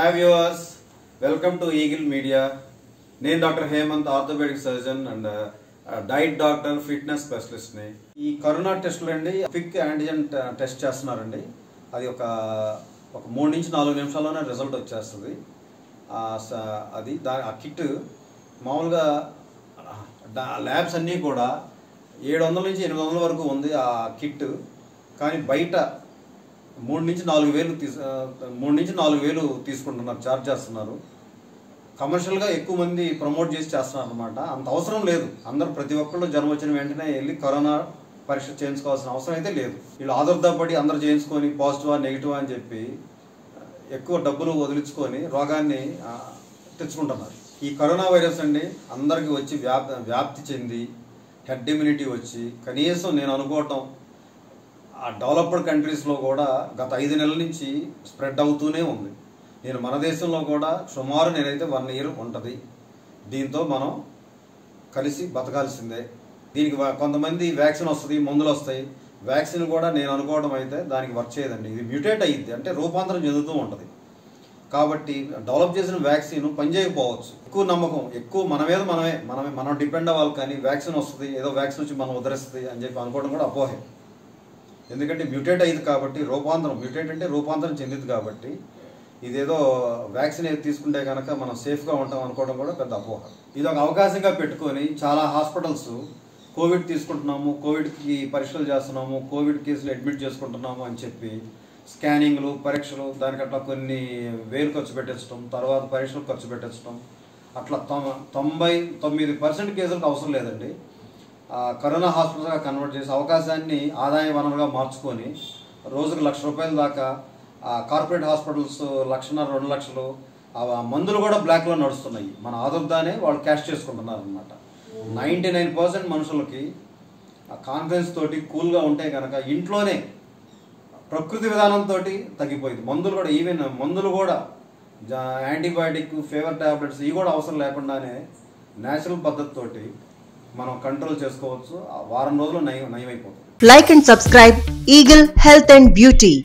Hi viewers welcome to eagle media నేను doctor Hemanth orthopedic surgeon and diet doctor fitness స్పెషలిస్ట్ని ఈ corona టెస్టులు అండి క్విక్ యాంటిజెన్ టెస్ట్ చేస్తున్నారండి అది ఒక ఒక మూడు నుంచి నాలుగు నిమిషాల్లోనే రిజల్ట్ వచ్చేస్తుంది ఆ స- అది దా ఆ కిట్ మామూలుగా ల్యాబ్స్ అన్నీ కూడా ఏడు వందల నుంచి ఎనిమిది వందల వరకు ఉంది ఆ కిట్ కానీ బయట మూడు నుంచి నాలుగు వేలు తీసు ఆ, మూడు నుంచి నాలుగు వేలు తీసుకుంటున్నారు ఛార్జ్ చేస్తున్నారు కమర్షియల్గా ఎక్కువ మంది ప్రమోట్ చేసి చేస్తున్నారు అనమాట అంత అవసరం లేదు అందరూ ప్రతి ఒక్కళ్ళు జ్వరం వచ్చిన వెంటనే వెళ్ళి కరోనా పరీక్ష చేయించుకోవాల్సిన అవసరం అయితే లేదు వీళ్ళు ఆదుర్దాపడి అందరూ చేయించుకొని పాజిటివా నెగిటివా అని చెప్పి ఎక్కువ డబ్బులు వదిలించుకొని రోగాన్ని ఆ, తెచ్చుకుంటున్నారు ఈ కరోనా వైరస్ అండి అందరికీ వచ్చి వ్యాప్ వ్యాప్తి చెంది హెడ్ ఇమ్యూనిటీ వచ్చి కనీసం నేను అనుకోవటం ఆ డెవలప్డ్ కంట్రీస్లో కూడా గత ఐదు నెలల నుంచి స్ప్రెడ్ అవుతూనే ఉంది నేను మన దేశంలో కూడా సుమారు నేనైతే వన్ ఇయర్ ఉంటుంది దీంతో మనం కలిసి బతకాల్సిందే దీనికి వా- కొంతమంది వ్యాక్సిన్ వస్తుంది మందులు వస్తాయి వ్యాక్సిన్ కూడా నేను అనుకోవడం అయితే దానికి వర్క్ చేయదండి ఇది మ్యూటేట్ అయ్యిద్ది అంటే రూపాంతరం చెందుతూ ఉంటుంది కాబట్టి డెవలప్ చేసిన వ్యాక్సిన్ పనిచేయకపోవచ్చు ఎక్కువ నమ్మకం ఎక్కువ మన మీద మనమే మనమే మనం డిపెండ్ అవ్వాలి కానీ వ్యాక్సిన్ వస్తుంది ఏదో వ్యాక్సిన్ వచ్చి మనం ఉదరిస్తుంది అని చెప్పి అనుకోవడం కూడా అపోహే ఎందుకంటే మ్యూటేట్ అయ్యింది కాబట్టి రూపాంతరం మ్యూటేట్ అంటే రూపాంతరం చెందింది కాబట్టి ఇదేదో వ్యాక్సిన్ ఏది తీసుకుంటే కనుక మనం సేఫ్గా ఉంటాం అనుకోవడం కూడా పెద్ద అపోహ ఇది ఒక అవకాశంగా పెట్టుకొని చాలా హాస్పిటల్స్ కోవిడ్ తీసుకుంటున్నాము కోవిడ్కి పరీక్షలు చేస్తున్నాము కోవిడ్ కేసులు అడ్మిట్ చేసుకుంటున్నాము అని చెప్పి స్కానింగ్లు పరీక్షలు దానికి అట్లా కొన్ని వేలు ఖర్చు పెట్టించడం తర్వాత పరీక్షలు ఖర్చు పెట్టించడం అట్లా తొం- తొంభై తొమ్మిది పర్సెంట్ కేసులకు అవసరం లేదండి ఆ, కరోనా హాస్పిటల్గా కన్వర్ట్ చేసే అవకాశాన్ని ఆదాయ వనరుగా మార్చుకొని రోజుకు లక్ష రూపాయల దాకా ఆ, కార్పొరేట్ హాస్పిటల్స్ లక్షన్నర రెండు లక్షలు ఆ మందులు కూడా బ్లాక్లో నడుస్తున్నాయి మన ఆదుర్దానే వాళ్ళు క్యాష్ చేసుకుంటున్నారు అనమాట నైంటీ నైన్ పర్సెంట్ మనుషులకి ఆ కాన్ఫిడెన్స్ తోటి కూల్గా ఉంటే కనుక ఇంట్లోనే ప్రకృతి విధానంతో తగ్గిపోయింది మందులు కూడా ఈవెన్ మందులు కూడా జా- యాంటీబయాటిక్ ఫీవర్ టాబ్లెట్స్ ఇవి కూడా అవసరం లేకుండానే నేచురల్ పద్ధతితోటి మనం కంట్రోల్ చేసుకోవచ్చు ఆ వారం రోజులు నయం నయమైపోతుంది Like and subscribe Eagle Health and Beauty.